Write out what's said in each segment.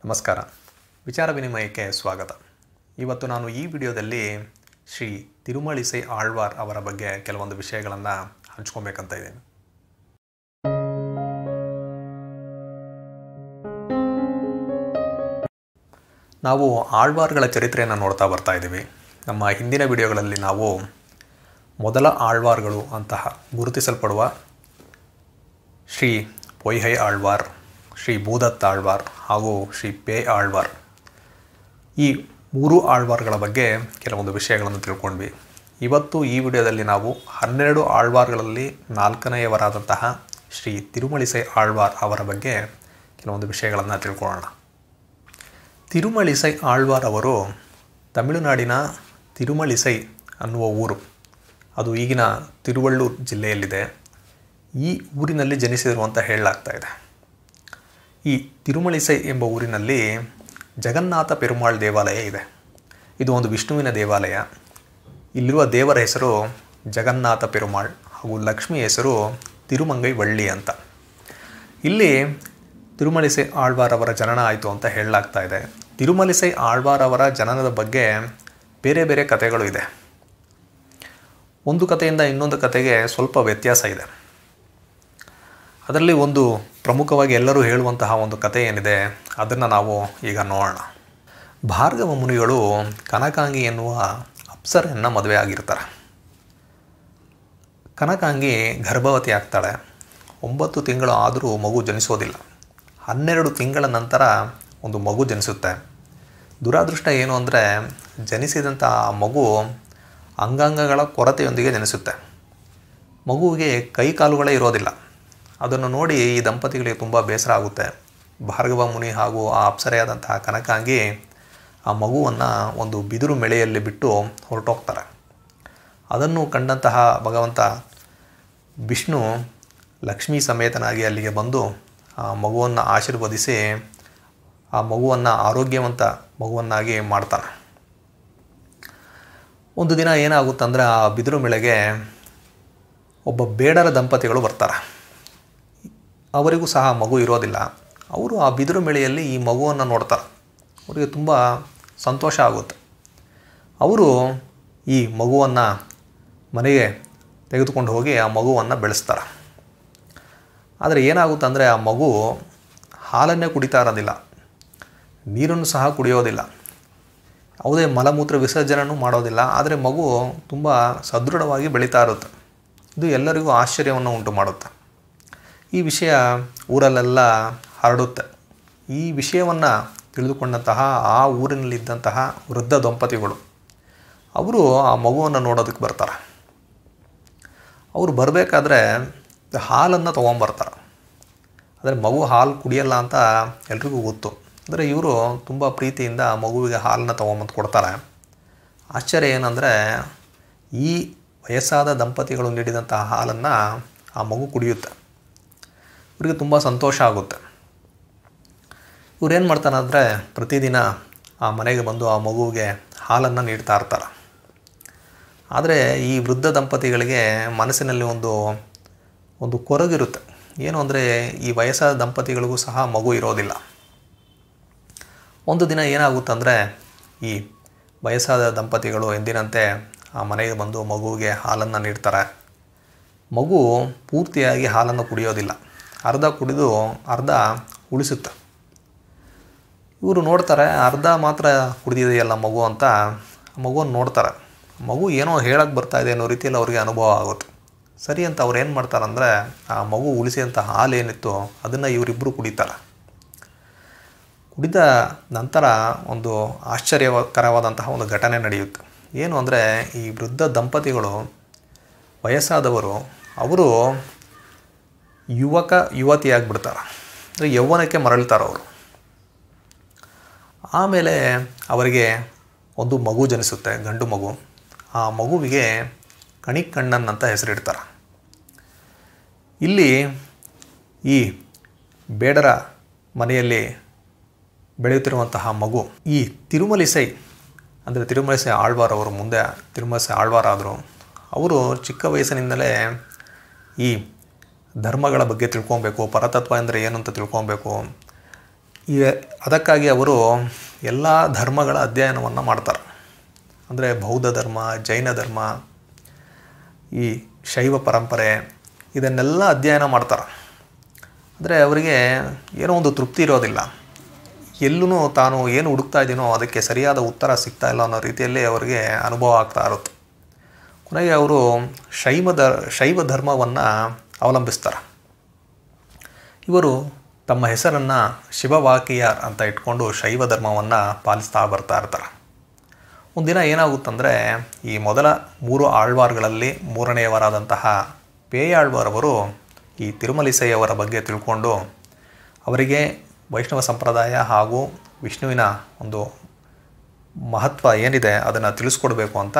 ನಮಸ್ಕಾರ ವಿಚಾರ ವಿನಿಮಯಕ್ಕೆ ಸ್ವಾಗತ ಇವತ್ತು ನಾನು ಈ ವಿಡಿಯೋದಲ್ಲಿ ಶ್ರೀ ತಿರುಮಳಿಸೈ ಆಳ್ವಾರ್ ಅವರ ಬಗ್ಗೆ ಕೆಲವೊಂದು ವಿಷಯಗಳನ್ನು ಹಂಚ್ಕೊಬೇಕಂತ ಇದ್ದೀನಿ ನಾವು ಆಳ್ವಾರ್ಗಳ ಚರಿತ್ರೆಯನ್ನು ನೋಡ್ತಾ ಬರ್ತಾ ಇದ್ದೀವಿ ನಮ್ಮ ಹಿಂದಿನ ವಿಡಿಯೋಗಳಲ್ಲಿ ನಾವು ಮೊದಲ ಆಳ್ವಾರ್ಗಳು ಅಂತಹ ಗುರುತಿಸಲ್ಪಡುವ ಶ್ರೀ ಪೊಯ್ಹೈ ಆಳ್ವಾರ್ ಶ್ರೀ ಭೂದತ್ ಆಳ್ವಾರ್ ಹಾಗೂ ಶ್ರೀ ಪೇ ಆಳ್ವಾರ್ ಈ ಮೂರು ಆಳ್ವಾರ್ಗಳ ಬಗ್ಗೆ ಕೆಲವೊಂದು ವಿಷಯಗಳನ್ನು ತಿಳ್ಕೊಂಡ್ವಿ ಇವತ್ತು ಈ ವಿಡಿಯೋದಲ್ಲಿ ನಾವು ಹನ್ನೆರಡು ಆಳ್ವಾರ್ಗಳಲ್ಲಿ ನಾಲ್ಕನೆಯವರಾದಂತಹ ಶ್ರೀ ತಿರುಮಳಿಸೈ ಆಳ್ವಾರ್ ಅವರ ಬಗ್ಗೆ ಕೆಲವೊಂದು ವಿಷಯಗಳನ್ನು ತಿಳ್ಕೊಳ್ಳೋಣ ತಿರುಮಳಿಸೈ ಆಳ್ವಾರ್ ಅವರು ತಮಿಳುನಾಡಿನ ತಿರುಮಳಿಸೈ ಅನ್ನುವ ಊರು ಅದು ಈಗಿನ ತಿರುವಳ್ಳೂರು ಜಿಲ್ಲೆಯಲ್ಲಿದೆ ಈ ಊರಿನಲ್ಲಿ ಜನಿಸಿದರು ಅಂತ ಹೇಳಲಾಗ್ತಾ ಇದೆ ಈ ತಿರುಮಳಿಸೈ ಎಂಬ ಊರಿನಲ್ಲಿ ಜಗನ್ನಾಥ ಪೆರುಮಾಳ್ ದೇವಾಲಯ ಇದೆ ಇದು ಒಂದು ವಿಷ್ಣುವಿನ ದೇವಾಲಯ ಇಲ್ಲಿರುವ ದೇವರ ಹೆಸರು ಜಗನ್ನಾಥ ಪೆರುಮಾಳ್ ಹಾಗೂ ಲಕ್ಷ್ಮಿ ಹೆಸರು ತಿರುಮಂಗೈ ವಳ್ಳಿ ಅಂತ ಇಲ್ಲಿ ತಿರುಮಲಿಸೈ ಆಳ್ವಾರ್ ಅವರ ಜನನ ಆಯಿತು ಅಂತ ಹೇಳಲಾಗ್ತಾ ಇದೆ ತಿರುಮಲಿಸೈ ಆಳ್ವಾರ್ ಅವರ ಜನನದ ಬಗ್ಗೆ ಬೇರೆ ಬೇರೆ ಕಥೆಗಳು ಇದೆ ಒಂದು ಕಥೆಯಿಂದ ಇನ್ನೊಂದು ಕಥೆಗೆ ಸ್ವಲ್ಪ ವ್ಯತ್ಯಾಸ ಇದೆ ಅದರಲ್ಲಿ ಒಂದು ಪ್ರಮುಖವಾಗಿ ಎಲ್ಲರೂ ಹೇಳುವಂತಹ ಒಂದು ಕಥೆ ಏನಿದೆ ಅದನ್ನು ನಾವು ಈಗ ನೋಡೋಣ ಭಾರ್ಗವ ಮುನಿಗಳು ಕನಕಾಂಗಿ ಎನ್ನುವ ಅಪ್ಸರೆಯನ್ನು ಮದುವೆ ಆಗಿರ್ತಾರೆ ಕನಕಾಂಗಿ ಗರ್ಭವತಿ ಆಗ್ತಾಳೆ ಒಂಬತ್ತು ತಿಂಗಳು ಆದರೂ ಮಗು ಜನಿಸೋದಿಲ್ಲ ಹನ್ನೆರಡು ತಿಂಗಳ ನಂತರ ಒಂದು ಮಗು ಜನಿಸುತ್ತೆ ದುರಾದೃಷ್ಟ ಏನು ಅಂದರೆ ಜನಿಸಿದಂಥ ಆ ಮಗು ಅಂಗಾಂಗಗಳ ಕೊರತೆಯೊಂದಿಗೆ ಜನಿಸುತ್ತೆ ಮಗುವಿಗೆ ಕೈ ಕಾಲುಗಳೇ ಇರೋದಿಲ್ಲ ಅದನ್ನು ನೋಡಿ ಈ ದಂಪತಿಗಳಿಗೆ ತುಂಬ ಬೇಸರ ಆಗುತ್ತೆ ಭಾರ್ಗವ ಮುನಿ ಹಾಗೂ ಆ ಅಪ್ಸರೆಯಾದಂತಹ ಕನಕಾಂಗಿ ಆ ಮಗುವನ್ನು ಒಂದು ಬಿದಿರು ಮೆಳೆಯಲ್ಲಿ ಬಿಟ್ಟು ಹೊರಟೋಗ್ತಾರೆ ಅದನ್ನು ಕಂಡಂತಹ ಭಗವಂತ ವಿಷ್ಣು ಲಕ್ಷ್ಮೀ ಸಮೇತನಾಗಿ ಅಲ್ಲಿಗೆ ಬಂದು ಆ ಮಗುವನ್ನು ಆಶೀರ್ವದಿಸಿ ಆ ಮಗುವನ್ನು ಆರೋಗ್ಯವಂತ ಮಗುವನ್ನಾಗಿ ಮಾಡ್ತಾನೆ ಒಂದು ದಿನ ಏನಾಗುತ್ತಂದರೆ ಆ ಬಿದಿರು ಮೆಳೆಗೆ ಒಬ್ಬ ಬೇಡರ ದಂಪತಿಗಳು ಬರ್ತಾರೆ ಅವರಿಗೂ ಸಹ ಮಗು ಇರೋದಿಲ್ಲ ಅವರು ಆ ಬಿದಿರು ಮೆಳೆಯಲ್ಲಿ ಈ ಮಗುವನ್ನು ನೋಡ್ತಾರೆ ಅವರಿಗೆ ತುಂಬ ಸಂತೋಷ ಆಗುತ್ತೆ ಅವರು ಈ ಮಗುವನ್ನು ಮನೆಗೆ ತೆಗೆದುಕೊಂಡು ಹೋಗಿ ಆ ಮಗುವನ್ನು ಬೆಳೆಸ್ತಾರೆ ಆದರೆ ಏನಾಗುತ್ತೆ ಅಂದರೆ ಆ ಮಗು ಹಾಲನ್ನೇ ಕುಡಿತಾ ಇರೋದಿಲ್ಲ ನೀರನ್ನು ಸಹ ಕುಡಿಯೋದಿಲ್ಲ ಯಾವುದೇ ಮಲಮೂತ್ರ ವಿಸರ್ಜನೆಯೂ ಮಾಡೋದಿಲ್ಲ ಆದರೆ ಮಗು ತುಂಬ ಸದೃಢವಾಗಿ ಬೆಳೀತಾ ಇರುತ್ತೆ ಇದು ಎಲ್ಲರಿಗೂ ಆಶ್ಚರ್ಯವನ್ನು ಉಂಟು ಮಾಡುತ್ತೆ ಈ ವಿಷಯ ಊರಲ್ಲೆಲ್ಲ ಹರಡುತ್ತೆ ಈ ವಿಷಯವನ್ನು ತಿಳಿದುಕೊಂಡಂತಹ ಆ ಊರಿನಲ್ಲಿದ್ದಂತಹ ವೃದ್ಧ ದಂಪತಿಗಳು ಅವರು ಆ ಮಗುವನ್ನು ನೋಡೋದಕ್ಕೆ ಬರ್ತಾರೆ ಅವರು ಬರಬೇಕಾದ್ರೆ ಹಾಲನ್ನು ತೊಗೊಂಬರ್ತಾರೆ ಆದರೆ ಮಗು ಹಾಲು ಕುಡಿಯಲ್ಲ ಅಂತ ಎಲ್ರಿಗೂ ಗೊತ್ತು ಅಂದರೆ ಇವರು ತುಂಬ ಪ್ರೀತಿಯಿಂದ ಆ ಮಗುವಿಗೆ ಹಾಲನ್ನು ತೊಗೊಂಬಂದು ಕೊಡ್ತಾರೆ ಆಶ್ಚರ್ಯ ಏನಂದರೆ ಈ ವಯಸ್ಸಾದ ದಂಪತಿಗಳು ನೀಡಿದಂತಹ ಹಾಲನ್ನು ಆ ಮಗು ಕುಡಿಯುತ್ತೆ ಇವರಿಗೆ ತುಂಬ ಸಂತೋಷ ಆಗುತ್ತೆ ಇವ್ರೇನು ಮಾಡ್ತಾನೆ ಅಂದರೆ ಪ್ರತಿದಿನ ಆ ಮನೆಗೆ ಬಂದು ಆ ಮಗುವಿಗೆ ಹಾಲನ್ನು ನೀಡ್ತಾ ಇರ್ತಾರೆ ಆದರೆ ಈ ವೃದ್ಧ ದಂಪತಿಗಳಿಗೆ ಮನಸ್ಸಿನಲ್ಲಿ ಒಂದು ಒಂದು ಕೊರಗಿರುತ್ತೆ ಏನು ಅಂದರೆ ಈ ವಯಸ್ಸಾದ ದಂಪತಿಗಳಿಗೂ ಸಹ ಮಗು ಇರೋದಿಲ್ಲ ಒಂದು ದಿನ ಏನಾಗುತ್ತಂದರೆ ಈ ವಯಸ್ಸಾದ ದಂಪತಿಗಳು ಎಂದಿನಂತೆ ಆ ಮನೆಗೆ ಬಂದು ಮಗುವಿಗೆ ಹಾಲನ್ನು ನೀಡ್ತಾರೆ ಮಗು ಪೂರ್ತಿಯಾಗಿ ಹಾಲನ್ನು ಕುಡಿಯೋದಿಲ್ಲ ಅರ್ಧ ಕುಡಿದು ಅರ್ಧ ಉಳಿಸುತ್ತೆ ಇವರು ನೋಡ್ತಾರೆ ಅರ್ಧ ಮಾತ್ರ ಕುಡಿದಿದೆಯಲ್ಲ ಮಗು ಅಂತ ಮಗುವನ್ನು ನೋಡ್ತಾರೆ ಮಗು ಏನೋ ಹೇಳಕ್ಕೆ ಬರ್ತಾ ಇದೆ ಅನ್ನೋ ರೀತಿಯಲ್ಲಿ ಅವ್ರಿಗೆ ಅನುಭವ ಆಗುತ್ತೆ ಸರಿ ಅಂತ ಅವ್ರು ಏನು ಮಾಡ್ತಾರಂದರೆ ಆ ಮಗು ಉಳಿಸಿದಂಥ ಹಾಲು ಏನಿತ್ತು ಅದನ್ನು ಇವರಿಬ್ಬರು ಕುಡಿತಾರೆ ಕುಡಿದ ನಂತರ ಒಂದು ಆಶ್ಚರ್ಯಕರವಾದಂತಹ ಒಂದು ಘಟನೆ ನಡೆಯುತ್ತೆ ಏನು ಅಂದರೆ ಈ ವೃದ್ಧ ದಂಪತಿಗಳು ವಯಸ್ಸಾದವರು ಅವರು ಯುವಕ ಯುವತಿಯಾಗಿಬಿಡ್ತಾರೆ ಅಂದರೆ ಯೌವನಕ್ಕೆ ಮರಳ್ತಾರೆ ಅವರು ಆಮೇಲೆ ಅವರಿಗೆ ಒಂದು ಮಗು ಜನಿಸುತ್ತೆ ಗಂಡು ಮಗು ಆ ಮಗುವಿಗೆ ಕಣಿಕಣ್ಣನ್ ಅಂತ ಹೆಸರಿಡ್ತಾರೆ ಇಲ್ಲಿ ಈ ಬೇಡರ ಮನೆಯಲ್ಲಿ ಬೆಳೆಯುತ್ತಿರುವಂತಹ ಮಗು ಈ ತಿರುಮಲಿಸೈ ಅಂದರೆ ತಿರುಮಲಿಸೈ ಆಳ್ವಾರ್ ಅವರು ಮುಂದೆ ತಿರುಮಲಿಸೈ ಆಳ್ವಾರ್ ಆದರು ಅವರು ಚಿಕ್ಕ ವಯಸ್ಸಿನಿಂದಲೇ ಈ ಧರ್ಮಗಳ ಬಗ್ಗೆ ತಿಳ್ಕೊಬೇಕು ಪರತತ್ವ ಅಂದರೆ ಏನು ಅಂತ ತಿಳ್ಕೊಬೇಕು ಈ ಅದಕ್ಕಾಗಿ ಅವರು ಎಲ್ಲ ಧರ್ಮಗಳ ಅಧ್ಯಯನವನ್ನು ಮಾಡ್ತಾರೆ ಅಂದರೆ ಬೌದ್ಧ ಧರ್ಮ ಜೈನ ಧರ್ಮ ಈ ಶೈವ ಪರಂಪರೆ ಇದನ್ನೆಲ್ಲ ಅಧ್ಯಯನ ಮಾಡ್ತಾರೆ ಅಂದರೆ ಅವರಿಗೆ ಏನೋ ಒಂದು ತೃಪ್ತಿ ಇರೋದಿಲ್ಲ ಎಲ್ಲೂ ತಾನು ಏನು ಹುಡುಕ್ತಾ ಇದ್ದೀನೋ ಅದಕ್ಕೆ ಸರಿಯಾದ ಉತ್ತರ ಸಿಗ್ತಾ ಇಲ್ಲ ಅನ್ನೋ ರೀತಿಯಲ್ಲಿ ಅವರಿಗೆ ಅನುಭವ ಆಗ್ತಾ ಇರುತ್ತೆ ಕೊನೆಗೆ ಅವರು ಶೈವ ದ ಶೈವ ಧರ್ಮವನ್ನು ಅವಲಂಬಿಸ್ತಾರೆ ಇವರು ತಮ್ಮ ಹೆಸರನ್ನು ಶಿವವಾಕಿಯಾರ್ ಅಂತ ಇಟ್ಕೊಂಡು ಶೈವ ಧರ್ಮವನ್ನು ಪಾಲಿಸ್ತಾ ಬರ್ತಾ ಇರ್ತಾರೆ ಒಂದಿನ ಏನಾಗುತ್ತಂದರೆ ಈ ಮೊದಲ ಮೂರು ಆಳ್ವಾರ್ಗಳಲ್ಲಿ ಮೂರನೆಯವರಾದಂತಹ ಪೇಯಾಳ್ವಾರವರು ಈ ತಿರುಮಲಿಸೈಯವರ ಬಗ್ಗೆ ತಿಳ್ಕೊಂಡು ಅವರಿಗೆ ವೈಷ್ಣವ ಸಂಪ್ರದಾಯ ಹಾಗೂ ವಿಷ್ಣುವಿನ ಒಂದು ಮಹತ್ವ ಏನಿದೆ ಅದನ್ನು ತಿಳಿಸ್ಕೊಡ್ಬೇಕು ಅಂತ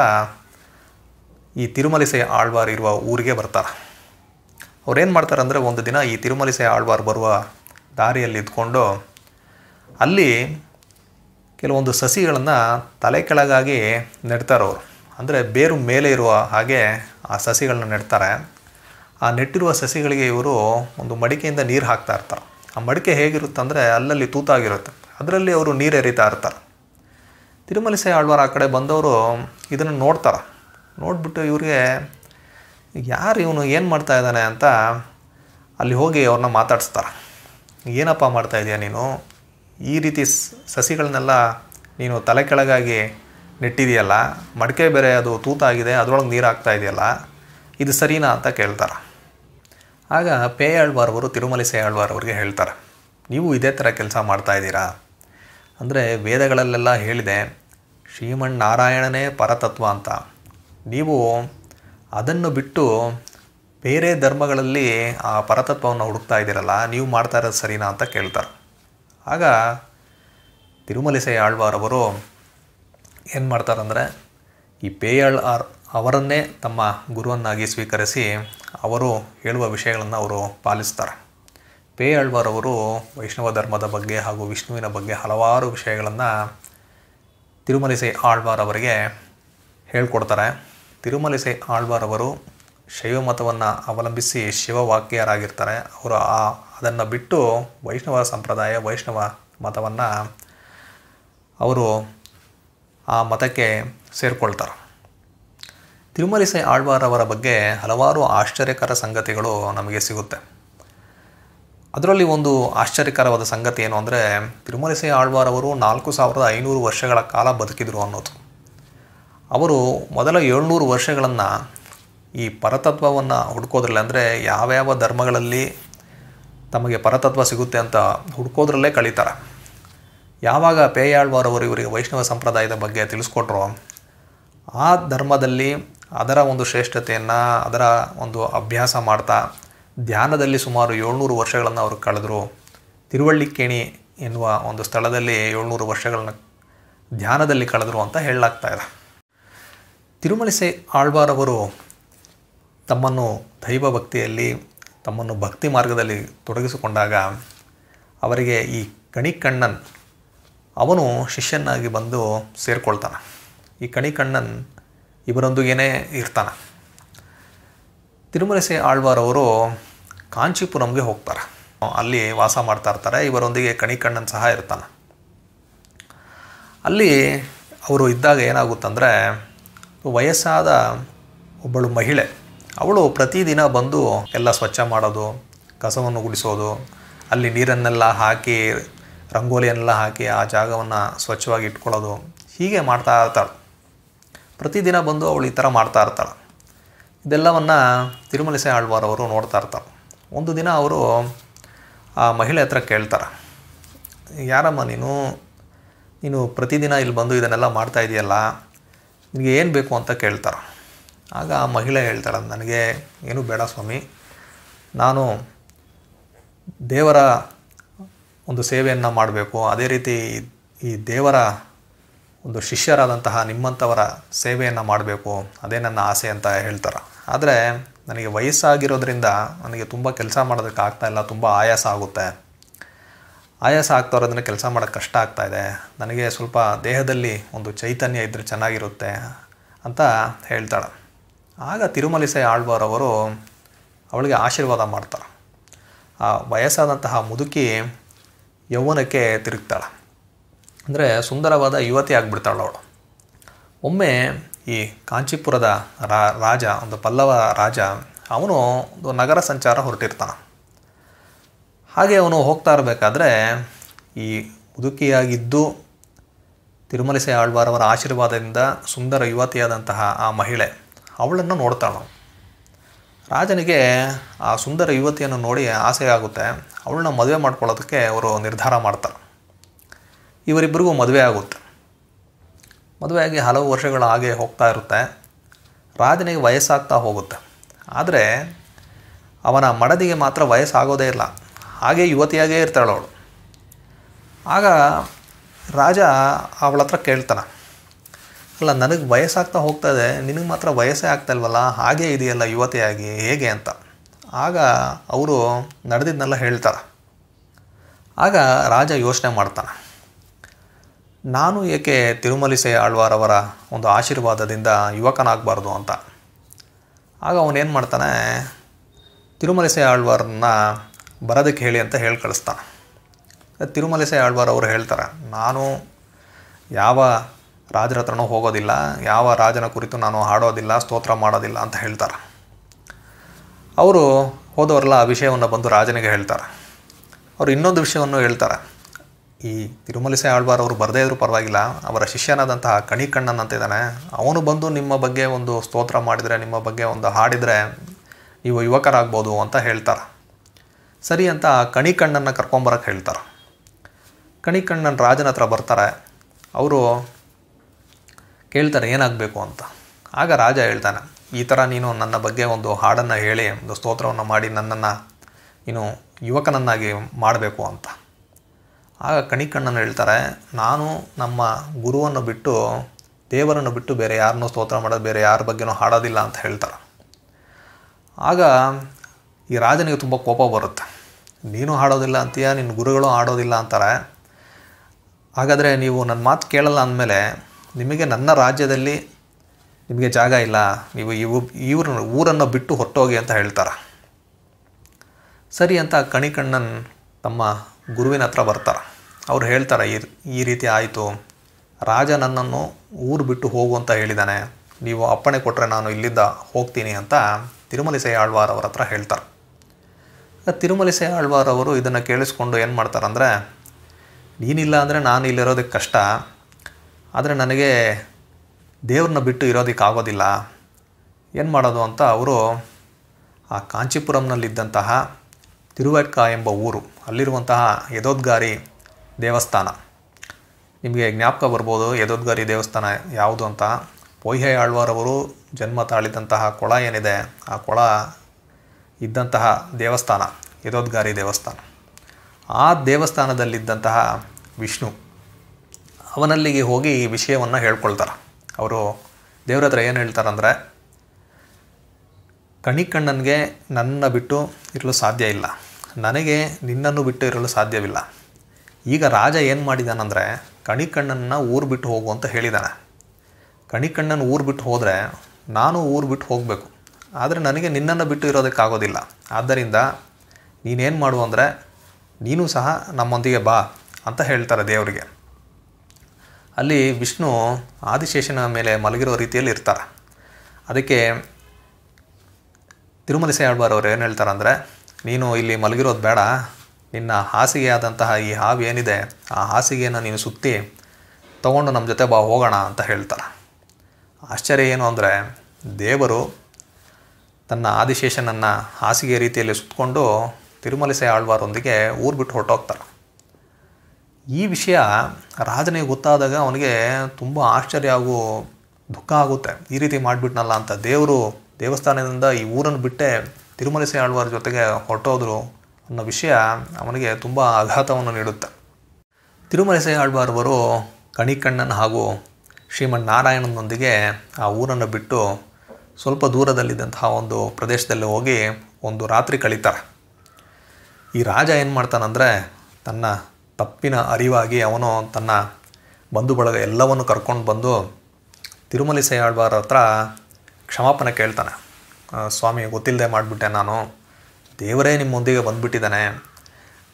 ಈ ತಿರುಮಲಿಸೈ ಆಳ್ವಾರ್ ಇರುವ ಊರಿಗೆ ಬರ್ತಾರೆ ಅವ್ರೇನು ಮಾಡ್ತಾರೆ ಅಂದರೆ ಒಂದು ದಿನ ಈ ತಿರುಮಲಿಸೈ ಆಳ್ವಾರ್ ಬರುವ ದಾರಿಯಲ್ಲಿ ಇದ್ಕೊಂಡು ಅಲ್ಲಿ ಕೆಲವೊಂದು ಸಸಿಗಳನ್ನು ತಲೆ ಕೆಳಗಾಗಿ ನೆಡ್ತಾರೆ ಅವರು ಅಂದರೆ ಬೇರು ಮೇಲೆ ಇರುವ ಹಾಗೆ ಆ ಸಸಿಗಳನ್ನ ನೆಡ್ತಾರೆ ಆ ನೆಟ್ಟಿರುವ ಸಸಿಗಳಿಗೆ ಇವರು ಒಂದು ಮಡಿಕೆಯಿಂದ ನೀರು ಹಾಕ್ತಾ ಇರ್ತಾರೆ ಆ ಮಡಿಕೆ ಹೇಗಿರುತ್ತೆ ಅಂದರೆ ಅಲ್ಲಲ್ಲಿ ತೂತಾಗಿರುತ್ತೆ ಅದರಲ್ಲಿ ಅವರು ನೀರು ಎರಿತಾ ಇರ್ತಾರೆ ತಿರುಮಲಿಸೈ ಆಳ್ವಾರ ಆ ಕಡೆ ಬಂದವರು ಇದನ್ನು ನೋಡ್ತಾರೆ ನೋಡಿಬಿಟ್ಟು ಇವ್ರಿಗೆ ಯಾರು ಇವನು ಏನು ಮಾಡ್ತಾ ಇದ್ದಾನೆ ಅಂತ ಅಲ್ಲಿ ಹೋಗಿ ಅವ್ರನ್ನ ಮಾತಾಡಿಸ್ತಾರೆ ಏನಪ್ಪ ಮಾಡ್ತಾ ಇದೀಯ ನೀನು ಈ ರೀತಿ ಸಸಿಗಳನ್ನೆಲ್ಲ ನೀನು ತಲೆ ಕೆಳಗಾಗಿ ನೆಟ್ಟಿದೆಯಲ್ಲ ಮಡಿಕೆ ಬೇರೆ ಅದು ತೂತಾಗಿದೆ ಅದರೊಳಗೆ ನೀರು ಹಾಕ್ತಾ ಇದೆಯಲ್ಲ ಇದು ಸರಿನಾ ಅಂತ ಕೇಳ್ತಾರೆ ಆಗ ಪೇಯಾಳ್ವಾರ್ ಅವರು ತಿರುಮಲಿಸೈ ಆಳ್ವಾರ್ ಅವ್ರಿಗೆ ಹೇಳ್ತಾರೆ ನೀವು ಇದೇ ಥರ ಕೆಲಸ ಮಾಡ್ತಾ ಇದ್ದೀರಾ ಅಂದರೆ ವೇದಗಳಲ್ಲೆಲ್ಲ ಹೇಳಿದೆ ಶ್ರೀಮಣ್ ನಾರಾಯಣನೇ ಪರತತ್ವ ಅಂತ ನೀವು ಅದನ್ನು ಬಿಟ್ಟು ಬೇರೆ ಧರ್ಮಗಳಲ್ಲಿ ಆ ಪರತತ್ವವನ್ನು ಹುಡುಕ್ತಾ ಇದ್ದೀರಲ್ಲ ನೀವು ಮಾಡ್ತಾ ಇರೋದು ಸರಿನಾ ಅಂತ ಕೇಳ್ತಾರೆ ಆಗ ತಿರುಮಲಿಸೈ ಆಳ್ವಾರ್ ಅವರು ಏನು ಮಾಡ್ತಾರಂದರೆ ಈ ಪೇಯಾಳ್ ಆರ್ ಅವರನ್ನೇ ತಮ್ಮ ಗುರುವನ್ನಾಗಿ ಸ್ವೀಕರಿಸಿ ಅವರು ಹೇಳುವ ವಿಷಯಗಳನ್ನು ಅವರು ಪಾಲಿಸ್ತಾರೆ ಪೇಯಾಳ್ವಾರ್ ಅವರು ವೈಷ್ಣವ ಧರ್ಮದ ಬಗ್ಗೆ ಹಾಗೂ ವಿಷ್ಣುವಿನ ಬಗ್ಗೆ ಹಲವಾರು ವಿಷಯಗಳನ್ನು ತಿರುಮಲಿಸೈ ಆಳ್ವಾರ್ ಅವರಿಗೆ ಹೇಳ್ಕೊಡ್ತಾರೆ ತಿರುಮಲಿಸೈ ಆಳ್ವಾರ್ ಅವರು ಶೈವ ಮತವನ್ನು ಅವಲಂಬಿಸಿ ಶಿವವಾಕ್ಯರಾಗಿರ್ತಾರೆ ಅವರು ಆ ಅದನ್ನು ಬಿಟ್ಟು ವೈಷ್ಣವ ಸಂಪ್ರದಾಯ ವೈಷ್ಣವ ಮತವನ್ನು ಅವರು ಆ ಮತಕ್ಕೆ ಸೇರಿಕೊಳ್ತಾರೆ ತಿರುಮಲಿಸೈ ಆಳ್ವಾರ್ ಅವರ ಬಗ್ಗೆ ಹಲವಾರು ಆಶ್ಚರ್ಯಕರ ಸಂಗತಿಗಳು ನಮಗೆ ಸಿಗುತ್ತೆ ಅದರಲ್ಲಿ ಒಂದು ಆಶ್ಚರ್ಯಕರವಾದ ಸಂಗತಿ ಏನು ಅಂದರೆ ತಿರುಮಲಿಸೈ ಆಳ್ವಾರ್ ಅವರು ನಾಲ್ಕು ಸಾವಿರದ ಐನೂರು ವರ್ಷಗಳ ಕಾಲ ಬದುಕಿದರು ಅನ್ನೋದು ಅವರು ಮೊದಲ ಏಳ್ನೂರು ವರ್ಷಗಳನ್ನು ಈ ಪರತತ್ವವನ್ನು ಹುಡ್ಕೋದ್ರಲ್ಲಿ ಅಂದರೆ ಯಾವ್ಯಾವ ಧರ್ಮಗಳಲ್ಲಿ ತಮಗೆ ಪರತತ್ವ ಸಿಗುತ್ತೆ ಅಂತ ಹುಡ್ಕೋದ್ರಲ್ಲೇ ಕಳೀತಾರೆ ಯಾವಾಗ ಪೇಯಾಳ್ವಾರ್ ಅವರು ಇವರಿಗೆ ವೈಷ್ಣವ ಸಂಪ್ರದಾಯದ ಬಗ್ಗೆ ತಿಳಿಸ್ಕೊಟ್ರೋ ಆ ಧರ್ಮದಲ್ಲಿ ಅದರ ಒಂದು ಶ್ರೇಷ್ಠತೆಯನ್ನು ಅದರ ಒಂದು ಅಭ್ಯಾಸ ಮಾಡ್ತಾ ಧ್ಯಾನದಲ್ಲಿ ಸುಮಾರು ಏಳ್ನೂರು ವರ್ಷಗಳನ್ನು ಅವರು ಕಳೆದರು ತಿರುವಳ್ಳಿಕೇಣಿ ಎನ್ನುವ ಒಂದು ಸ್ಥಳದಲ್ಲಿ ಏಳ್ನೂರು ವರ್ಷಗಳನ್ನ ಧ್ಯಾನದಲ್ಲಿ ಕಳೆದರು ಅಂತ ಹೇಳಲಾಗ್ತಾ ಇದೆ ತಿರುಮಲಿಸೈ ಆಳ್ವಾರ್ ಅವರು ತಮ್ಮನ್ನು ದೈವ ಭಕ್ತಿಯಲ್ಲಿ ತಮ್ಮನ್ನು ಭಕ್ತಿ ಮಾರ್ಗದಲ್ಲಿ ತೊಡಗಿಸಿಕೊಂಡಾಗ ಅವರಿಗೆ ಈ ಕಣಿಕಣ್ಣನ್ ಅವನು ಶಿಷ್ಯನಾಗಿ ಬಂದು ಸೇರಿಕೊಳ್ತಾನೆ ಈ ಕಣಿಕಣ್ಣನ್ ಇವರೊಂದಿಗೇ ಇರ್ತಾನೆ ತಿರುಮಲಸೈ ಆಳ್ವಾರ್ ಅವರು ಕಾಂಚೀಪುರಂಗೆ ಹೋಗ್ತಾರೆ ಅಲ್ಲಿ ವಾಸ ಮಾಡ್ತಾ ಇರ್ತಾರೆ ಇವರೊಂದಿಗೆ ಕಣಿಕಣ್ಣನ್ ಸಹ ಇರ್ತಾನೆ ಅಲ್ಲಿ ಅವರು ಇದ್ದಾಗ ಏನಾಗುತ್ತಂದರೆ ವಯಸ್ಸಾದ ಒಬ್ಬಳು ಮಹಿಳೆ ಅವಳು ಪ್ರತಿದಿನ ಬಂದು ಎಲ್ಲ ಸ್ವಚ್ಛ ಮಾಡೋದು ಕಸವನ್ನು ಗುಡಿಸೋದು ಅಲ್ಲಿ ನೀರನ್ನೆಲ್ಲ ಹಾಕಿ ರಂಗೋಲಿಯನ್ನೆಲ್ಲ ಹಾಕಿ ಆ ಜಾಗವನ್ನು ಸ್ವಚ್ಛವಾಗಿ ಇಟ್ಕೊಳ್ಳೋದು ಹೀಗೆ ಮಾಡ್ತಾ ಇರ್ತಾಳೆ ಪ್ರತಿದಿನ ಬಂದು ಅವಳು ಈ ಥರ ಮಾಡ್ತಾ ಇರ್ತಾಳೆ ಇದೆಲ್ಲವನ್ನು ತಿರುಮಲಿಸೈ ಆಳ್ವಾರ್ ಅವರು ನೋಡ್ತಾ ಇರ್ತಾರೆ ಒಂದು ದಿನ ಅವರು ಆ ಮಹಿಳೆ ಹತ್ರ ಕೇಳ್ತಾರೆ ಯಾರಮ್ಮ ನೀನು ನೀನು ಪ್ರತಿದಿನ ಇಲ್ಲಿ ಬಂದು ಇದನ್ನೆಲ್ಲ ಮಾಡ್ತಾ ಇದೆಯಲ್ಲ ನಿನಗೆ ಏನು ಬೇಕು ಅಂತ ಕೇಳ್ತಾರೆ ಆಗ ಆ ಮಹಿಳೆ ಹೇಳ್ತಾಳೆ ನನಗೆ ಏನೂ ಬೇಡ ಸ್ವಾಮಿ ನಾನು ದೇವರ ಒಂದು ಸೇವೆಯನ್ನು ಮಾಡಬೇಕು ಅದೇ ರೀತಿ ಈ ದೇವರ ಒಂದು ಶಿಷ್ಯರಾದಂತಹ ನಿಮ್ಮಂಥವರ ಸೇವೆಯನ್ನು ಮಾಡಬೇಕು ಅದೇ ನನ್ನ ಆಸೆ ಅಂತ ಹೇಳ್ತಾರೆ ಆದರೆ ನನಗೆ ವಯಸ್ಸಾಗಿರೋದ್ರಿಂದ ನನಗೆ ತುಂಬ ಕೆಲಸ ಮಾಡೋದಕ್ಕೆ ಆಗ್ತಾ ಇಲ್ಲ ತುಂಬ ಆಯಾಸ ಆಗುತ್ತೆ ಆಯಾಸ ಆಗ್ತಾ ಇರೋದನ್ನ ಕೆಲಸ ಮಾಡೋಕ್ಕೆ ಕಷ್ಟ ಆಗ್ತಾ ಇದೆ ನನಗೆ ಸ್ವಲ್ಪ ದೇಹದಲ್ಲಿ ಒಂದು ಚೈತನ್ಯ ಇದ್ದರೆ ಚೆನ್ನಾಗಿರುತ್ತೆ ಅಂತ ಹೇಳ್ತಾಳೆ ಆಗ ತಿರುಮಲಿಸೈ ಆಳ್ವಾರ್ ಅವರು ಅವಳಿಗೆ ಆಶೀರ್ವಾದ ಮಾಡ್ತಾರೆ ಆ ವಯಸ್ಸಾದಂತಹ ಮುದುಕಿ ಯೌವನಕ್ಕೆ ತಿರುಗ್ತಾಳೆ ಅಂದರೆ ಸುಂದರವಾದ ಯುವತಿ ಆಗಿಬಿಡ್ತಾಳೆ ಅವಳು ಒಮ್ಮೆ ಈ ಕಾಂಚೀಪುರದ ರಾ ರಾಜ ಒಂದು ಪಲ್ಲವ ರಾಜ ಅವನು ಒಂದು ನಗರ ಸಂಚಾರ ಹೊರಟಿರ್ತಾನೆ ಹಾಗೆ ಅವನು ಹೋಗ್ತಾ ಇರಬೇಕಾದ್ರೆ ಈ ಮುದುಕಿಯಾಗಿದ್ದು ತಿರುಮಲಿಸೆ ಆಳ್ವಾರವರ ಆಶೀರ್ವಾದದಿಂದ ಸುಂದರ ಯುವತಿಯಾದಂತಹ ಆ ಮಹಿಳೆ ಅವಳನ್ನು ನೋಡ್ತಾಳು ರಾಜನಿಗೆ ಆ ಸುಂದರ ಯುವತಿಯನ್ನು ನೋಡಿ ಆಸೆ ಆಗುತ್ತೆ ಅವಳನ್ನ ಮದುವೆ ಮಾಡ್ಕೊಳ್ಳೋದಕ್ಕೆ ಅವರು ನಿರ್ಧಾರ ಮಾಡ್ತಾರೆ ಇವರಿಬ್ಬರಿಗೂ ಮದುವೆ ಆಗುತ್ತೆ ಮದುವೆಯಾಗಿ ಹಲವು ವರ್ಷಗಳ ಹಾಗೆ ಹೋಗ್ತಾ ಇರುತ್ತೆ ರಾಜನಿಗೆ ವಯಸ್ಸಾಗ್ತಾ ಹೋಗುತ್ತೆ ಆದರೆ ಅವನ ಮಡದಿಗೆ ಮಾತ್ರ ವಯಸ್ಸಾಗೋದೇ ಇಲ್ಲ ಹಾಗೆ ಯುವತಿಯಾಗೇ ಇರ್ತಾಳೆ ಅವಳು ಆಗ ರಾಜ ಅವಳ ಹತ್ರ ಕೇಳ್ತಾನೆ ಅಲ್ಲ ನನಗೆ ವಯಸ್ಸಾಗ್ತಾ ಹೋಗ್ತಾ ಇದೆ ನಿನಗೆ ಮಾತ್ರ ವಯಸ್ಸೇ ಆಗ್ತಾ ಇಲ್ವಲ್ಲ ಹಾಗೇ ಇದೆಯಲ್ಲ ಯುವತಿಯಾಗಿ ಹೇಗೆ ಅಂತ ಆಗ ಅವರು ನಡೆದಿದ್ದನ್ನೆಲ್ಲ ಹೇಳ್ತಾರೆ ಆಗ ರಾಜ ಯೋಚನೆ ಮಾಡ್ತಾನೆ ನಾನು ಏಕೆ ತಿರುಮಲಿಸೆ ಆಳ್ವಾರವರ ಒಂದು ಆಶೀರ್ವಾದದಿಂದ ಯುವಕನಾಗಬಾರ್ದು ಅಂತ ಆಗ ಅವನೇನು ಮಾಡ್ತಾನೆ ತಿರುಮಲಿಸೆ ಆಳ್ವಾರನ್ನ ಬರೋದಕ್ಕೆ ಹೇಳಿ ಅಂತ ಹೇಳಿ ಕಳಿಸ್ತಾನೆ ತಿರುಮಲಿಸೆ ಆಳ್ವಾರ್ ಅವರು ಹೇಳ್ತಾರೆ ನಾನು ಯಾವ ರಾಜರ ಹತ್ರನೂ ಹೋಗೋದಿಲ್ಲ ಯಾವ ರಾಜನ ಕುರಿತು ನಾನು ಹಾಡೋದಿಲ್ಲ ಸ್ತೋತ್ರ ಮಾಡೋದಿಲ್ಲ ಅಂತ ಹೇಳ್ತಾರೆ ಅವರು ಹೋದವರೆಲ್ಲ ಆ ವಿಷಯವನ್ನು ಬಂದು ರಾಜನಿಗೆ ಹೇಳ್ತಾರೆ ಅವರು ಇನ್ನೊಂದು ವಿಷಯವನ್ನು ಹೇಳ್ತಾರೆ ಈ ತಿರುಮಲಿಸೆ ಆಳ್ವಾರ್ ಅವರು ಬರದೇ ಇದ್ರೂ ಪರವಾಗಿಲ್ಲ ಅವರ ಶಿಷ್ಯನಾದಂತಹ ಕಣಿಕಣ್ಣನ್ ಅಂತ ಇದ್ದಾನೆ ಅವನು ಬಂದು ನಿಮ್ಮ ಬಗ್ಗೆ ಒಂದು ಸ್ತೋತ್ರ ಮಾಡಿದರೆ ನಿಮ್ಮ ಬಗ್ಗೆ ಒಂದು ಹಾಡಿದರೆ ನೀವು ಯುವಕರಾಗ್ಬೋದು ಅಂತ ಹೇಳ್ತಾರೆ ಸರಿ ಅಂತ ಆ ಕಣಿಕಣ್ಣನ್ನು ಕರ್ಕೊಂಬರಕ್ಕೆ ಹೇಳ್ತಾರೆ ಕಣಿಕಣ್ಣನ ರಾಜನ ಹತ್ರ ಬರ್ತಾರೆ ಅವರು ಕೇಳ್ತಾರೆ ಏನಾಗಬೇಕು ಅಂತ ಆಗ ರಾಜ ಹೇಳ್ತಾನೆ ಈ ಥರ ನೀನು ನನ್ನ ಬಗ್ಗೆ ಒಂದು ಹಾಡನ್ನು ಹೇಳಿ ಒಂದು ಸ್ತೋತ್ರವನ್ನು ಮಾಡಿ ನನ್ನನ್ನು ನೀನು ಯುವಕನನ್ನಾಗಿ ಮಾಡಬೇಕು ಅಂತ ಆಗ ಕಣಿಕಣ್ಣನ ಹೇಳ್ತಾರೆ ನಾನು ನಮ್ಮ ಗುರುವನ್ನು ಬಿಟ್ಟು ದೇವರನ್ನು ಬಿಟ್ಟು ಬೇರೆ ಯಾರನ್ನೂ ಸ್ತೋತ್ರ ಮಾಡೋದು ಬೇರೆ ಯಾರ ಬಗ್ಗೆನೂ ಹಾಡೋದಿಲ್ಲ ಅಂತ ಹೇಳ್ತಾರೆ ಆಗ ಈ ರಾಜನಿಗೆ ತುಂಬ ಕೋಪ ಬರುತ್ತೆ ನೀನು ಹಾಡೋದಿಲ್ಲ ಅಂತೀಯ ನಿನ್ನ ಗುರುಗಳು ಹಾಡೋದಿಲ್ಲ ಅಂತಾರೆ ಹಾಗಾದರೆ ನೀವು ನನ್ನ ಮಾತು ಕೇಳಲ್ಲ ಅಂದಮೇಲೆ ನಿಮಗೆ ನನ್ನ ರಾಜ್ಯದಲ್ಲಿ ನಿಮಗೆ ಜಾಗ ಇಲ್ಲ ನೀವು ಇವು ಇವ್ರ ಊರನ್ನು ಬಿಟ್ಟು ಹೊರಟೋಗಿ ಅಂತ ಹೇಳ್ತಾರೆ ಸರಿ ಅಂತ ಕಣಿಕಣ್ಣನ್ ತಮ್ಮ ಗುರುವಿನ ಹತ್ರ ಬರ್ತಾರೆ ಅವ್ರು ಹೇಳ್ತಾರೆ ಈ ಈ ರೀತಿ ಆಯಿತು ರಾಜ ನನ್ನನ್ನು ಊರು ಬಿಟ್ಟು ಹೋಗು ಅಂತ ಹೇಳಿದ್ದಾನೆ ನೀವು ಅಪ್ಪಣೆ ಕೊಟ್ಟರೆ ನಾನು ಇಲ್ಲಿಂದ ಹೋಗ್ತೀನಿ ಅಂತ ತಿರುಮಲಿಸೆ ಆಳ್ವಾರ್ ಅವರ ಹತ್ರ ಹೇಳ್ತಾರೆ ತಿರುಮಲಿಸೆ ಆಳ್ವಾರ್ ಅವರು ಇದನ್ನು ಕೇಳಿಸ್ಕೊಂಡು ಏನು ಮಾಡ್ತಾರಂದರೆ ನೀನಿಲ್ಲ ಅಂದರೆ ನಾನು ಇಲ್ಲಿರೋದಕ್ಕೆ ಕಷ್ಟ ಆದರೆ ನನಗೆ ದೇವ್ರನ್ನ ಬಿಟ್ಟು ಇರೋದಕ್ಕೆ ಆಗೋದಿಲ್ಲ ಏನು ಮಾಡೋದು ಅಂತ ಅವರು ಆ ಕಾಂಚೀಪುರಂನಲ್ಲಿದ್ದಂತಹ ತಿರುವಟ್ಕ ಎಂಬ ಊರು ಅಲ್ಲಿರುವಂತಹ ಯದೋದ್ಗಾರಿ ದೇವಸ್ಥಾನ ನಿಮಗೆ ಜ್ಞಾಪಕ ಬರ್ಬೋದು ಯದೋದ್ಗಾರಿ ದೇವಸ್ಥಾನ ಯಾವುದು ಅಂತ ಪೊಯ್ಹೆ ಆಳ್ವಾರವರು ಜನ್ಮ ತಾಳಿದಂತಹ ಕೊಳ ಏನಿದೆ ಆ ಕೊಳ ಇದ್ದಂತಹ ದೇವಸ್ಥಾನ ಯದೋದ್ಗಾರಿ ದೇವಸ್ಥಾನ ಆ ದೇವಸ್ಥಾನದಲ್ಲಿದ್ದಂತಹ ವಿಷ್ಣು ಅವನಲ್ಲಿಗೆ ಹೋಗಿ ಈ ವಿಷಯವನ್ನು ಹೇಳ್ಕೊಳ್ತಾರೆ ಅವರು ದೇವ್ರ ಹತ್ರ ಏನು ಹೇಳ್ತಾರಂದರೆ ಕಣಿಕಣ್ಣನಿಗೆ ನನ್ನ ಬಿಟ್ಟು ಇರಲು ಸಾಧ್ಯ ಇಲ್ಲ ನನಗೆ ನಿನ್ನನ್ನು ಬಿಟ್ಟು ಇರಲು ಸಾಧ್ಯವಿಲ್ಲ ಈಗ ರಾಜ ಏನು ಮಾಡಿದಾನಂದರೆ ಕಣಿಕಣ್ಣನ ಊರು ಬಿಟ್ಟು ಹೋಗು ಅಂತ ಹೇಳಿದ್ದಾನೆ ಕಣಿಕಣ್ಣನ ಊರು ಬಿಟ್ಟು ಹೋದರೆ ನಾನು ಊರು ಬಿಟ್ಟು ಹೋಗಬೇಕು ಆದರೆ ನನಗೆ ನಿನ್ನನ್ನು ಬಿಟ್ಟು ಇರೋದಕ್ಕಾಗೋದಿಲ್ಲ ಆದ್ದರಿಂದ ನೀನೇನು ಮಾಡು ಅಂದರೆ ನೀನು ಸಹ ನಮ್ಮೊಂದಿಗೆ ಬಾ ಅಂತ ಹೇಳ್ತಾರೆ ದೇವರಿಗೆ ಅಲ್ಲಿ ವಿಷ್ಣು ಆದಿಶೇಷನ ಮೇಲೆ ಮಲಗಿರೋ ರೀತಿಯಲ್ಲಿ ಇರ್ತಾರೆ ಅದಕ್ಕೆ ತಿರುಮಲಿಸೆ ಆಳ್ವಾರ್ ಅವ್ರು ಏನು ಹೇಳ್ತಾರೆ ಅಂದರೆ ನೀನು ಇಲ್ಲಿ ಮಲಗಿರೋದು ಬೇಡ ನಿನ್ನ ಹಾಸಿಗೆ ಆದಂತಹ ಈ ಹಾವು ಏನಿದೆ ಆ ಹಾಸಿಗೆಯನ್ನು ನೀನು ಸುತ್ತಿ ತಗೊಂಡು ನಮ್ಮ ಜೊತೆ ಬಾ ಹೋಗೋಣ ಅಂತ ಹೇಳ್ತಾರೆ ಆಶ್ಚರ್ಯ ಏನು ಅಂದರೆ ದೇವರು ತನ್ನ ಆದಿಶೇಷನನ್ನು ಹಾಸಿಗೆ ರೀತಿಯಲ್ಲಿ ಸುತ್ತಕೊಂಡು ತಿರುಮಲಿಸೆ ಆಳ್ವಾರೊಂದಿಗೆ ಊರು ಬಿಟ್ಟು ಹೊರಟೋಗ್ತಾರೆ ಈ ವಿಷಯ ರಾಜನಿಗೆ ಗೊತ್ತಾದಾಗ ಅವನಿಗೆ ತುಂಬ ಆಶ್ಚರ್ಯ ಹಾಗೂ ದುಃಖ ಆಗುತ್ತೆ ಈ ರೀತಿ ಮಾಡಿಬಿಟ್ನಲ್ಲ ಅಂತ ದೇವರು ದೇವಸ್ಥಾನದಿಂದ ಈ ಊರನ್ನು ಬಿಟ್ಟೆ ತಿರುಮಲಿಸೆ ಆಳ್ವಾರ ಜೊತೆಗೆ ಹೊರಟೋದ್ರು ಅನ್ನೋ ವಿಷಯ ಅವನಿಗೆ ತುಂಬ ಆಘಾತವನ್ನು ನೀಡುತ್ತೆ ತಿರುಮಲಿಸೆ ಆಳ್ವಾರವರು ಕಣಿಕಣ್ಣನ್ ಹಾಗೂ ಶ್ರೀಮನ್ ನಾರಾಯಣನೊಂದಿಗೆ ಆ ಊರನ್ನು ಬಿಟ್ಟು ಸ್ವಲ್ಪ ದೂರದಲ್ಲಿದ್ದಂತಹ ಒಂದು ಪ್ರದೇಶದಲ್ಲಿ ಹೋಗಿ ಒಂದು ರಾತ್ರಿ ಕಳೀತಾರೆ ಈ ರಾಜ ಏನು ಮಾಡ್ತಾನಂದರೆ ತನ್ನ ತಪ್ಪಿನ ಅರಿವಾಗಿ ಅವನು ತನ್ನ ಬಂಧು ಬಳಗ ಎಲ್ಲವನ್ನು ಕರ್ಕೊಂಡು ಬಂದು ತಿರುಮಲಿಸೆ ಆಳ್ವಾರ ಹತ್ರ ಕ್ಷಮಾಪಣೆ ಕೇಳ್ತಾನೆ ಆ, ಸ್ವಾಮಿ ಗೊತ್ತಿಲ್ಲದೆ ಮಾಡಿಬಿಟ್ಟೆ ನಾನು ದೇವರೇ ನಿಮ್ಮೊಂದಿಗೆ ಬಂದುಬಿಟ್ಟಿದ್ದಾನೆ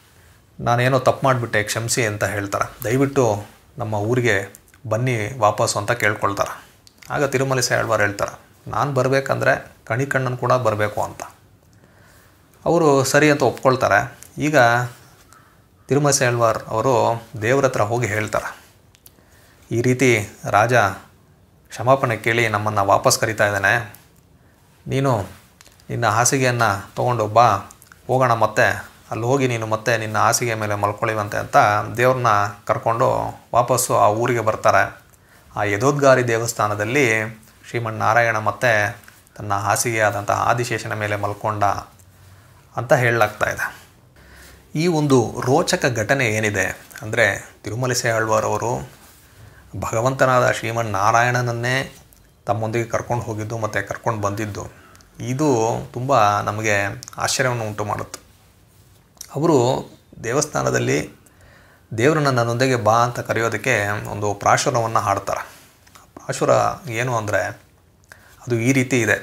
ನಾನೇನೋ ತಪ್ಪು ಮಾಡಿಬಿಟ್ಟೆ ಕ್ಷಮಿಸಿ ಅಂತ ಹೇಳ್ತಾರೆ ದಯವಿಟ್ಟು ನಮ್ಮ ಊರಿಗೆ ಬನ್ನಿ ವಾಪಸ್ಸು ಅಂತ ಕೇಳ್ಕೊಳ್ತಾರೆ ಆಗ ತಿರುಮಲ ಆಳ್ವಾರ್ ಹೇಳ್ತಾರೆ ನಾನು ಬರಬೇಕಂದ್ರೆ ಕಣಿ ಕಣ್ಣನ್ ಕೂಡ ಬರಬೇಕು ಅಂತ ಅವರು ಸರಿ ಅಂತ ಒಪ್ಕೊಳ್ತಾರೆ ಈಗ ತಿರುಮಲ ಆಳ್ವಾರ್ ಅವರು ದೇವ್ರ ಹತ್ರ ಹೋಗಿ ಹೇಳ್ತಾರೆ ಈ ರೀತಿ ರಾಜ ಕ್ಷಮಾಪಣೆ ಕೇಳಿ ನಮ್ಮನ್ನು ವಾಪಸ್ ಕರಿತಾ ಇದ್ದಾನೆ ನೀನು ನಿನ್ನ ಹಾಸಿಗೆಯನ್ನು ತೊಗೊಂಡು ಬಾ ಹೋಗೋಣ ಮತ್ತೆ ಅಲ್ಲಿ ಹೋಗಿ ನೀನು ಮತ್ತೆ ನಿನ್ನ ಹಾಸಿಗೆ ಮೇಲೆ ಮಲ್ಕೊಳ್ಳಿವಂತೆ ಅಂತ ದೇವ್ರನ್ನ ಕರ್ಕೊಂಡು ವಾಪಸ್ಸು ಆ ಊರಿಗೆ ಬರ್ತಾರೆ ಆ ಯದೋದ್ಗಾರಿ ದೇವಸ್ಥಾನದಲ್ಲಿ ಶ್ರೀಮನ್ನಾರಾಯಣ ಮತ್ತೆ ತನ್ನ ಹಾಸಿಗೆ ಆದಂತಹ ಆದಿಶೇಷನ ಮೇಲೆ ಮಲ್ಕೊಂಡ ಅಂತ ಹೇಳಲಾಗ್ತಾ ಇದೆ ಈ ಒಂದು ರೋಚಕ ಘಟನೆ ಏನಿದೆ ಅಂದರೆ ತಿರುಮಲಸೆ ಆಳ್ವಾರ್ ಅವರು ಭಗವಂತನಾದ ಶ್ರೀಮನ್ನಾರಾಯಣನನ್ನೇ ತಮ್ಮೊಂದಿಗೆ ಕರ್ಕೊಂಡು ಹೋಗಿದ್ದು ಮತ್ತು ಕರ್ಕೊಂಡು ಬಂದಿದ್ದು ಇದು ತುಂಬ ನಮಗೆ ಆಶ್ಚರ್ಯವನ್ನು ಉಂಟು ಮಾಡುತ್ತೆ ಅವರು ದೇವಸ್ಥಾನದಲ್ಲಿ ದೇವರನ್ನ ನನ್ನೊಂದಿಗೆ ಬಾ ಅಂತ ಕರೆಯೋದಕ್ಕೆ ಒಂದು ಪ್ರಾಶುರವನ್ನು ಹಾಡ್ತಾರೆ ಪ್ರಾಶುರ ಏನು ಅಂದರೆ ಅದು ಈ ರೀತಿ ಇದೆ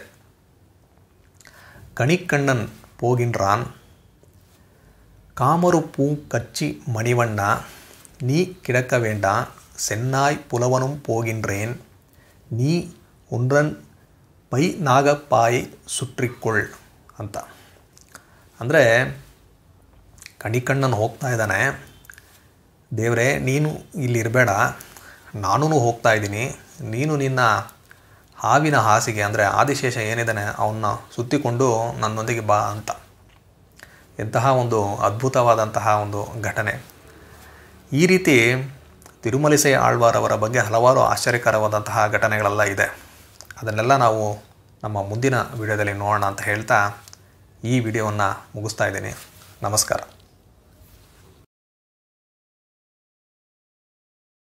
கணிக்கண்ணன் போகின்றான் காமரு பூ கச்சி மணிவண்ணா நீ கிடக்க வேண்டா சென்னாய் புலவனும் போகின்றேன் ನೀ ಉಂಡ್ರನ್ ಪೈ ನಾಗಪ್ಪಾಯಿ ಸುಟ್ರಿಕೊಳ್ಳ್ ಅಂತ ಅಂದರೆ ಕಣಿಕಣ್ಣನ್ ಹೋಗ್ತಾ ಇದ್ದಾನೆ ದೇವರೇ ನೀನು ಇಲ್ಲಿ ಇರಬೇಡ ನಾನೂ ಹೋಗ್ತಾ ಇದ್ದೀನಿ ನೀನು ನಿನ್ನ ಹಾವಿನ ಹಾಸಿಗೆ ಅಂದರೆ ಆದಿಶೇಷ ಏನಿದ್ದಾನೆ ಅವನ್ನ ಸುತ್ತಿಕೊಂಡು ನನ್ನೊಂದಿಗೆ ಬಾ ಅಂತ ಎಂತಹ ಒಂದು ಅದ್ಭುತವಾದಂತಹ ಒಂದು ಘಟನೆ ಈ ರೀತಿ ತಿರುಮಲಿಸೆ ಆಳ್ವಾರ್ ಅವರ ಬಗ್ಗೆ ಹಲವಾರು ಆಶ್ಚರ್ಯಕರವಾದಂತಹ ಘಟನೆಗಳೆಲ್ಲ ಇದೆ ಅದನ್ನೆಲ್ಲ ನಾವು ನಮ್ಮ ಮುಂದಿನ ವಿಡಿಯೋದಲ್ಲಿ ನೋಡೋಣ ಅಂತ ಹೇಳ್ತಾ ಈ ವಿಡಿಯೋವನ್ನು ಮುಗಿಸ್ತಾ ಇದ್ದೀನಿ ನಮಸ್ಕಾರ